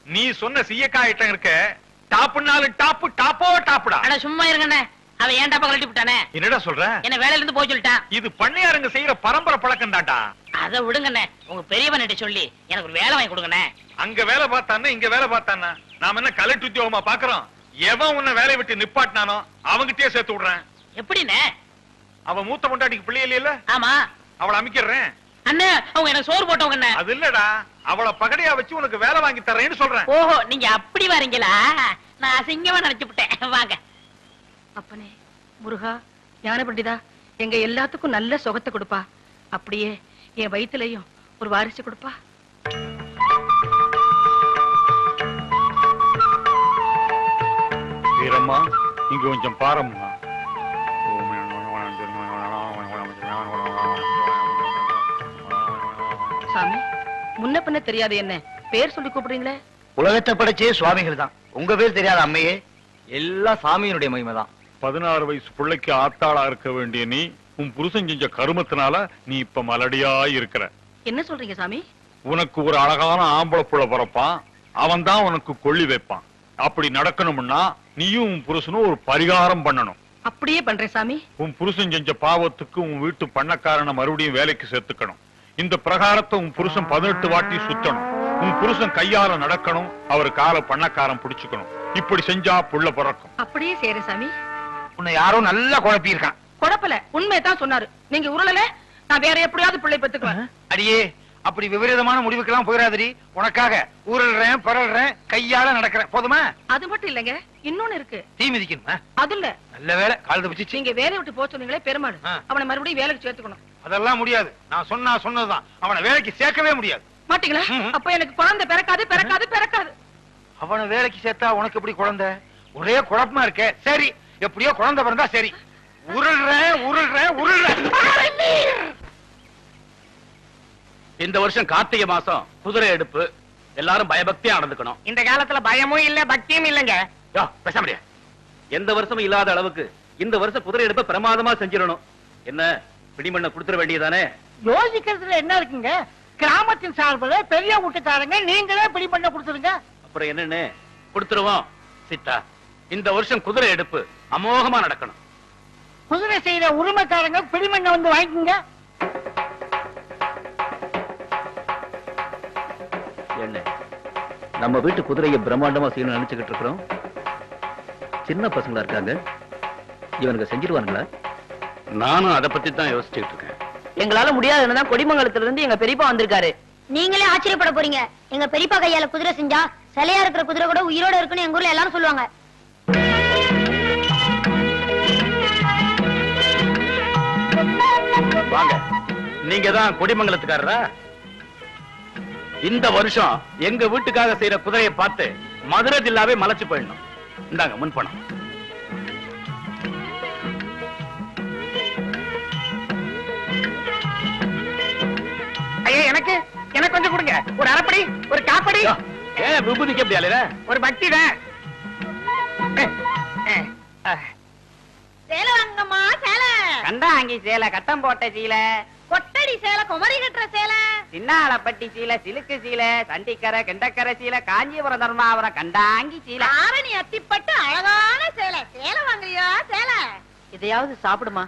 நீ சொன்ன சீயக்காய் ஐட்டம் இருக்க டாப்புனாலும் டாப்பு டாப்போ டாப்புடா அட சும்மா இருங்கண்ணே அவன் ஏன் டப்பா கழட்டி விட்டானே என்னடா சொல்ற என்ன வேலையில இருந்து போக சொல்லிட்டான் இது பண்ணையாருங்க செய்யற பரம்பரை பழக்கம் தான்டா அதை விடுங்கண்ணே உங்க பெரியவன்கிட்ட சொல்லி எனக்கு ஒரு வேலை வாங்கி கொடுங்கண்ணே அங்க வேலை பார்த்தானே இங்க வேலை பார்த்தானா நாம என்ன கலெக்டர் உத்தியோகமா பாக்குறோம் எவன் உன்னை வேலையை விட்டு நிப்பாட்டினானோ அவங்கிட்டயே சேர்த்து விடுறேன் எப்படிண்ணே அவன் மூத்த பொண்டாட்டிக்கு பிள்ளை இல்லையில ஆமா அவளை அமைக்கிறேன் அண்ணே அவங்க எனக்கு சோறு போட்டவங்கண்ணே அது இல்லடா அவளை பகடையா வச்சு உனக்கு வேலை வாங்கி தரேன்னு சொல்றேன் ஓஹோ நீங்க அப்படி வரீங்களா நான் அசிங்கமா நினைச்சு விட்டேன் வாங்க அப்பனே முருகா ஞான பண்டிதா எங்க எல்லாத்துக்கும் நல்ல சுகத்தை கொடுப்பா அப்படியே என் வயித்துலயும் ஒரு வாரிசு கொடுப்பா வீரம்மா இங்க கொஞ்சம் பாரம்மா சாமி முன்ன பின்ன தெரியாது என்ன பேர் சொல்லி கூப்பிடுறீங்களே உலகத்தை படைச்சே சுவாமிகள் தான் உங்க பேர் தெரியாத அம்மையே எல்லாம் சாமியினுடைய மகிமை தான் பதினாறு வயசு பிள்ளைக்கு ஆத்தாளா இருக்க வேண்டிய நீ உன் புருஷன் செஞ்ச கருமத்தினால நீ இப்ப மலடியா இருக்கிற என்ன சொல்றீங்க சாமி உனக்கு ஒரு அழகான ஆம்பளை புள்ள பிறப்பான் அவன் தான் உனக்கு கொள்ளி வைப்பான் அப்படி நடக்கணும்னா நீயும் உன் புருஷனும் ஒரு பரிகாரம் பண்ணணும் அப்படியே பண்றேன் சாமி உன் புருஷன் செஞ்ச பாவத்துக்கு உன் வீட்டு பண்ணக்காரனை மறுபடியும் வேலைக்கு சேர்த்துக்கணும் இந்த பிரகாரத்தை உன் புருஷன் பதினெட்டு வாட்டி சுத்தணும் உன் புருஷன் கையால நடக்கணும் அவர் கால பண்ணக்காரன் பிடிச்சுக்கணும் இப்படி செஞ்சா புள்ள பிறக்கும் அப்படியே செய்யறேன் சாமி உன்னை யாரோ நல்லா குழப்பி இருக்கான் குழப்பல உண்மையை தான் சொன்னாரு நீங்க உருளல நான் வேற எப்படியாவது பிள்ளை பெத்துக்குவேன் அடியே அப்படி விபரீதமான முடிவுக்கெல்லாம் போயிடாதடி உனக்காக ஊரல்றேன் பரல்றேன் கையால நடக்கிறேன் போதுமா அது மட்டும் இல்லைங்க இன்னொன்னு இருக்கு தீ மிதிக்கணுமா அது இல்ல நல்ல வேலை கால் தப்பிச்சிச்சு நீங்க வேலையை விட்டு போக சொன்னீங்களே பெருமாள் ஆ. அவனை மறுபடியும் வேலைக்கு சேர்த்துக்கணும் அதெல்லாம் முடியாது நான் சொன்னா சொன்னதுதான் அவனை வேலைக்கு சேர்க்கவே முடியாது மாட்டீங்களா ம். அப்ப எனக்கு குழந்தை பிறக்காது பிறக்காது பிறக்காது அவனை வேலைக்கு சேர்த்தா உனக்கு எப்படி குழந்தை ஒரே குழப்பமா இருக்க சரி எப்படியோ குழந்தை பிறந்தா சரி உருள்றேன் உருள்றேன் உருள்றேன் இந்த வருஷம் கார்த்திகை மாசம் குதிரை எடுப்பு எல்லாரும் பயபக்தியா நடந்துக்கணும் இந்த காலத்துல பயமும் இல்ல பக்தியும் இல்லங்க யோ, பேசாம இரு. எந்த வருஷமும் இல்லாத அளவுக்கு இந்த வருஷம் குதிரை எடுப்ப பிரமாதமா செஞ்சிடணும் என்ன பிடிமண்ண கொடுத்துட வேண்டியதானே யோசிக்கிறதுல என்ன இருக்குங்க கிராமத்தின் சார்பில் பெரிய வீட்டுக்காரங்க நீங்களே பிடி பண்ண கொடுத்துருங்க அப்புறம் என்னன்னு கொடுத்துருவோம் சித்தா இந்த வருஷம் குதிரை எடுப்பு அமோகமா நடக்கணும் குதிரை செய்யற உரிமைக்காரங்க பிடிமண்ணை வந்து வாங்கிக்கோங்க என்ன நம்ம வீட்டு குதிரையை பிரம்மாண்டமா செய்யணும்னு நினைச்சுக்கிட்டு இருக்கிறோம் சின்ன பசங்களா இருக்காங்க இவனுக்கு செஞ்சிருவானுங்களா நானும் அதை பத்தி தான் யோசிச்சுட்டு இருக்கேன் எங்களால முடியாதுன்னு தான் கொடிமங்கலத்துல இருந்து எங்க பெரியப்பா வந்திருக்காரு நீங்களே ஆச்சரியப்பட போறீங்க எங்க பெரியப்பா கையால குதிரை செஞ்சா சிலையா இருக்கிற குதிரை கூட உயிரோட இருக்குன்னு எங்க ஊர்ல எல்லாரும் சொல்லுவாங்க வாங்க நீங்க தான் கொடிமங்கலத்துக்காரரா இந்த வருஷம் எங்க வீட்டுக்காக செய்யற குதிரையை பார்த்து மதுரை ஜில்லாவே மலைச்சு போயிடணும் இந்தாங்க முன்பணம் ஐயா எனக்கு எனக்கு கொஞ்சம் கொடுங்க ஒரு அரைப்படி ஒரு காப்படி யோ, ஏன் விபூதிக்கு எப்படி அலையிற ஒரு பக்தி தான் சேலை வாங்கம்மா சேலை கண்டாங்கி சேலை கட்டம் போட்ட சீலை கொட்டடி சேலை குமரி கட்டுற சேலை சின்னாளப்பட்டி சீலை சிலுக்கு சீலை சண்டிக்கரை கெண்டக்கரை சீலை காஞ்சிபுரம் தர்மாபுரம் கண்டாங்கி சீலை ஆரணி அத்திப்பட்டு அழகான சேலை சேலை வாங்குறியா சேலை இதையாவது சாப்பிடுமா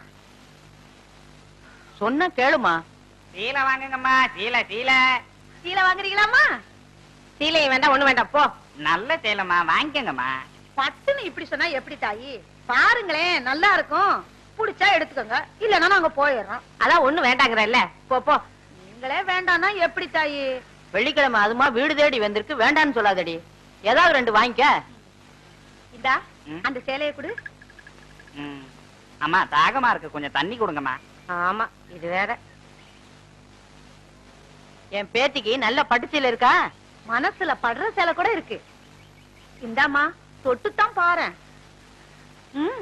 சொன்ன கேளுமா சீலை வாங்குங்கம்மா சீலை சீலை சீலை வாங்குறீங்களாம்மா சீலை வேண்டாம் ஒண்ணு வேண்டாம் போ நல்ல சேலைம்மா வாங்கிக்கோங்கம்மா பட்டுன்னு இப்படி சொன்னா எப்படி தாயி பாருங்களேன் நல்லா இருக்கும் புடிச்சா எடுத்துக்கோங்க இல்லன்னா நாங்க போயிடுறோம் அதான் ஒண்ணு வேண்டாங்கிறல்ல போ போ நீங்களே வேண்டாம்னா எப்படி தாயி வெள்ளிக்கிழமை அதுமா வீடு தேடி வந்திருக்கு வேண்டான்னு சொல்லாதடி ஏதாவது ரெண்டு வாங்கிக்க இந்தா ம். அந்த சேலையை கொடு ம். அம்மா தாகமா இருக்கு கொஞ்சம் தண்ணி கொடுங்கம்மா ஆமா இது வேற என் பேத்திக்கு நல்ல பட்டுச்சீல இருக்கா மனசுல படுற சேலை கூட இருக்கு இந்தாம்மா தொட்டுத்தான் பாரேன் ம்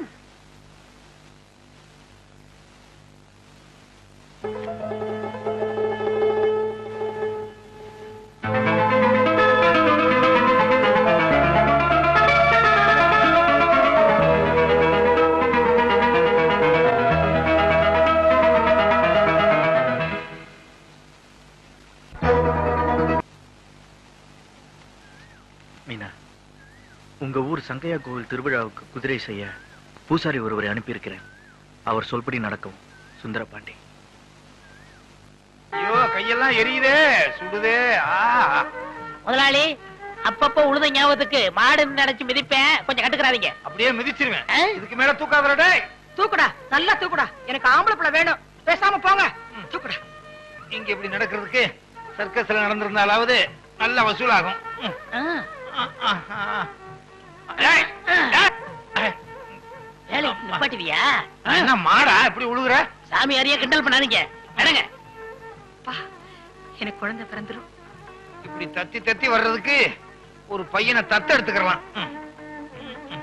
மீனா உங்க ஊர் சங்கையா கோவில் திருவிழாவுக்கு குதிரை செய்ய பூசாரி ஒருவரை அனுப்பியிருக்கிறேன் அவர் சொல்படி நடக்கும் சுந்தரபாண்டி ஐயோ கையெல்லாம் எரியுதே சுடுதே ஆ முதலாளி அப்பப்போ உழுத ஞாபகத்துக்கு மாடு நினைச்சு மிதிப்பேன் கொஞ்சம் கட்டுக்கிறாதீங்க அப்படியே மிதிச்சிருவேன் இதுக்கு மேல தூக்காதடா டேய் தூக்குடா நல்லா தூக்குடா எனக்கு ஆம்பளை பிள்ளை வேணும் பேசாம போங்க தூக்குடா இங்க இப்படி நடக்கிறதுக்கு சர்க்கஸ்ல நடந்திருந்தாலாவது நல்ல வசூலாகும் ம். ஆ, ஆ, ஆ, ஆ. டேய், டேய். வேலை நிப்பாட்டுவியா என்ன மாடா இப்படி உழுகுற சாமி அறிய கிண்டல் பண்ணாதீங்க நடங்க அப்பா எனக்கு குழந்தை பிறந்துரும் இப்படி தத்தி தத்தி வர்றதுக்கு ஒரு பையனை தத்த எடுத்துக்கலாம் ம். ம், ம்.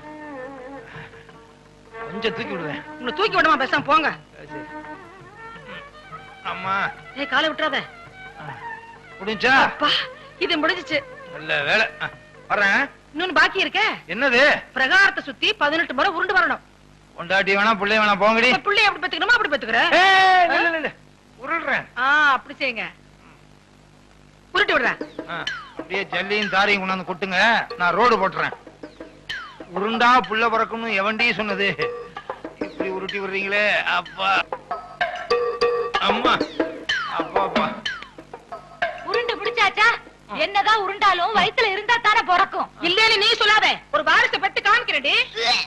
கொஞ்சம் தூக்கி விடுவேன் உன்னை தூக்கி விடாம பேசாம போங்க சரி. ம். அம்மா ஏய் காலை விட்டுறாத முடிஞ்சா அப்பா இது முடிஞ்சிச்சு நல்ல வேலை ஆ, வர்றேன் இன்னொன்னு பாக்கி இருக்கே என்னது பிரகாரத்தை சுத்தி பதினெட்டு முறை உருண்டு வரணும் பொண்டாட்டி வேணா பிள்ளை வேணா போங்கடி இப்ப பிள்ளைய அப்படி பெத்துக்கணுமா அப்படி பெத்துக்கிற ஏய், இல்ல, இல்ல, இல்ல. உருள்றேன் ஆ அப்படி செய்யுங்க உருட்டி விடுறேன் ஆ, அப்படியே ஜல்லியும் தாரையும் கொண்டாந்து கொட்டுங்க நான் ரோடு போட்டுறேன் உருண்டா புள்ள பிறக்கணும் எவன்டி சொன்னது இப்படி உருட்டி விடுறீங்களே அப்பா அம்மா அப்பா அப்பா உருண்டு பிடிச்சாச்சா என்னதான் உருண்டாலும் வயித்துல இருந்தா தானே பிறக்கும் இல்லன்னு நீ சொல்லாத ஒரு வாரிசை பெத்து காமிக்கிறேன்டி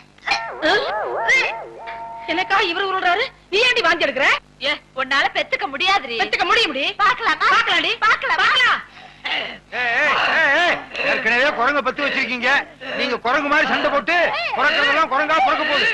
எனக்கா இவர் உருள்றாரு நீ ஏன்டி வாந்தி எடுக்கிற ஏ உன்னால பெத்துக்க முடியாதுரி பெத்துக்க முடியும்டி பாக்கலாமா பாக்கலாம்டி பாக்கலாம் பாக்கலாம் ஏய், ஏய், ஏய், ஏய், ஏற்கனவே குரங்க பத்து வச்சிருக்கீங்க நீங்க குரங்கு மாதிரி சண்டை போட்டு குரங்கிறதெல்லாம் குரங்கா பிறக்க போகுது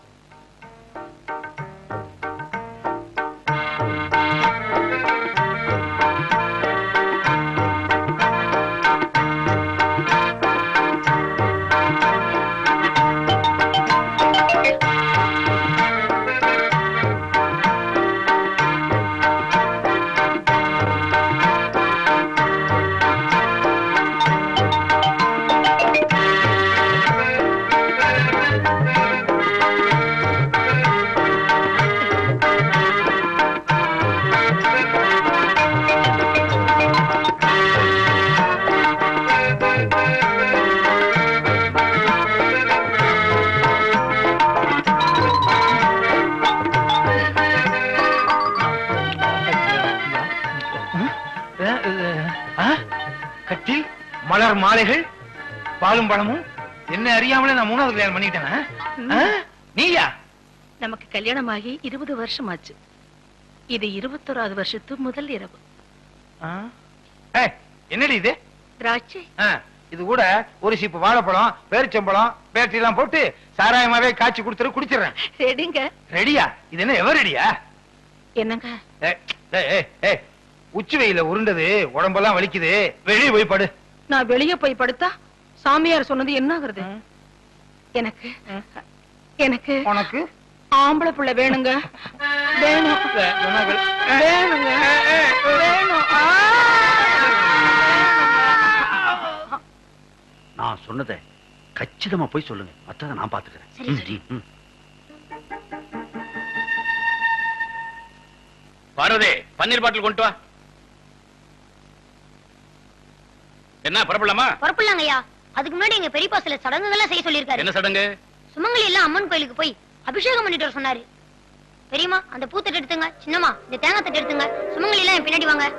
ஆ? கட்டி மலர் மாலைகள் பாலும் பழமும் என்ன அறியாமலே நான் மூணாவது கல்யாணம் பண்ணிட்டேனா ஆ? நீயா நமக்கு கல்யாணம் ஆகி இருபது வருஷம் ஆச்சு இது இருபத்தோராவது வருஷத்து முதல் இரவு ஆ? ஏய், என்னடி இது திராட்சை ஆ, இது கூட ஒரு சீப்பு வாழைப்பழம் பேரிச்சம்பழம் பேட்டரி எல்லாம் போட்டு சாராயமாவே காய்ச்சி கொடுத்துரு குடிச்சிடுறேன் ரெடிங்க ரெடியா இது என்ன எவர் ரெடியா என்னங்க ஏய், ஏய், ஏய், ஏய், உச்சி வெயில உருண்டது உடம்பெல்லாம் வலிக்குது வெளியே போய் படு நான் வெளிய போய் படுத்தா சாமியார் சொன்னது என்ன ஆகுறது எனக்கு எனக்கு உனக்கு ஆம்பளை புள்ள வேணுங்க வேணும் வேணுங்க வேணும் ஆ! நான் சொன்னதை கச்சிதமா போய் சொல்லுங்க மத்தத நான் பாத்துக்கிறேன் ம், ம், ம். பாரதி பன்னீர் பாட்டில் கொண்டு வா என்ன புறப்படலாமா பொறுப்பில்லாங்கய்யா அதுக்கு முன்னாடி எங்க பெரியப்பா சில சடங்குகள்லாம் செய்ய சொல்லியிருக்காரு என்ன சடங்கு சுமங்கலி எல்லாம் அம்மன் கோயிலுக்கு போய் அபிஷேகம் பண்ணிட்டு வர சொன்னாரு பெரியம்மா அந்த பூத்தட்டு எடுத்துங்க சின்னம்மா இந்த தேங்காய் தட்டு எடுத்துங்க சுமங்கலி எல்லாம் என் பின்னாடி வாங்க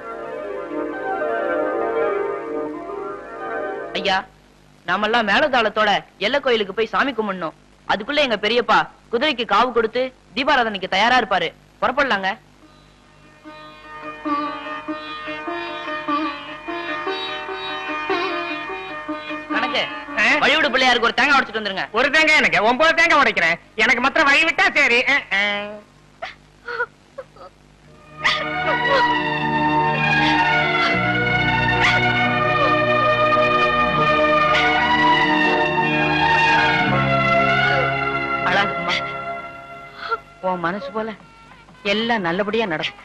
ஐயா நாமெல்லாம் மேலதாளத்தோட எல்லை கோயிலுக்கு போய் சாமி கும்பிடணும் அதுக்குள்ள எங்க பெரியப்பா குதிரைக்கு காவு கொடுத்து தீபாராதனைக்கு தயாரா இருப்பாரு புறப்படலாங்க கணக்கு வழிவிடு பிள்ளையாருக்கு ஒரு தேங்காய் உடைச்சிட்டு வந்துருங்க ஒரு தேங்காய் எனக்கு ஒன்பது தேங்காய் உடைக்கிறேன் எனக்கு மாத்திரம் வழி விட்டா சரி அஹ், அஹ். அழகும்மா உன் மனசு போல எல்லாம் நல்லபடியா நடக்கும்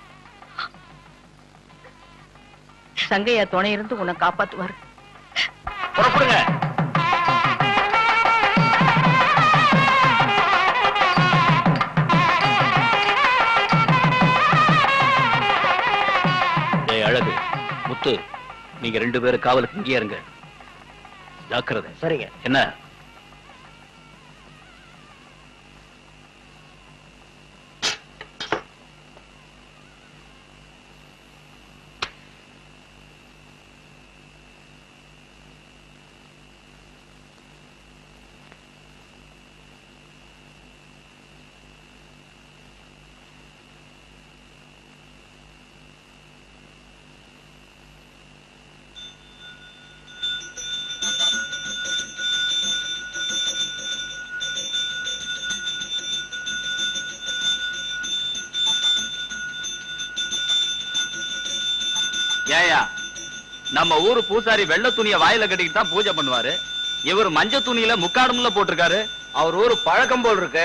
சங்கையா துணை இருந்து உன்னை காப்பாத்துவாரு புறப்படுங்க டேய் அழகு முத்து நீங்க ரெண்டு பேரும் காவலுக்கு இங்கே இருங்க ஜாக்கிரதை சரிங்க என்ன ஏயா நம்ம ஊரு பூசாரி வெள்ளை துணிய வாயில கட்டிக்கிட்டு தான் பூஜை பண்ணுவாரு இவர் மஞ்ச துணியில முக்காடுமுல போட்டிருக்காரு அவர் ஊரு பழக்கம் போல் இருக்கு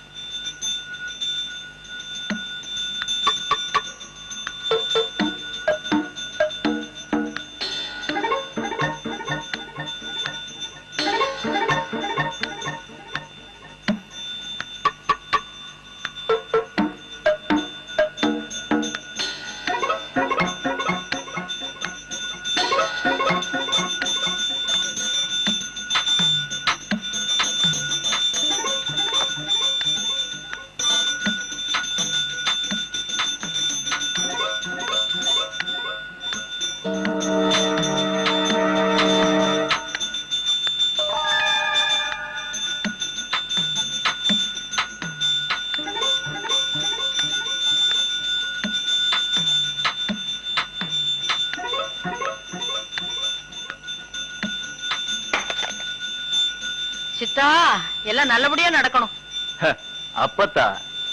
சித்தா எல்லாம் நல்லபடியா நடக்கணும் அப்பத்தா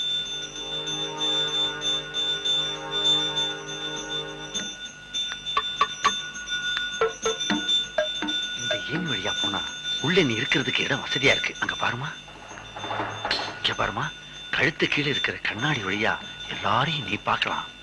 இந்த ஏன் வழியா போனா உள்ள நீ இருக்கிறதுக்கு இடம் வசதியா இருக்கு அங்க பாருமா இங்க பாருமா கழுத்து கீழே இருக்கிற கண்ணாடி வழியா எல்லாரையும் நீ பார்க்கலாம்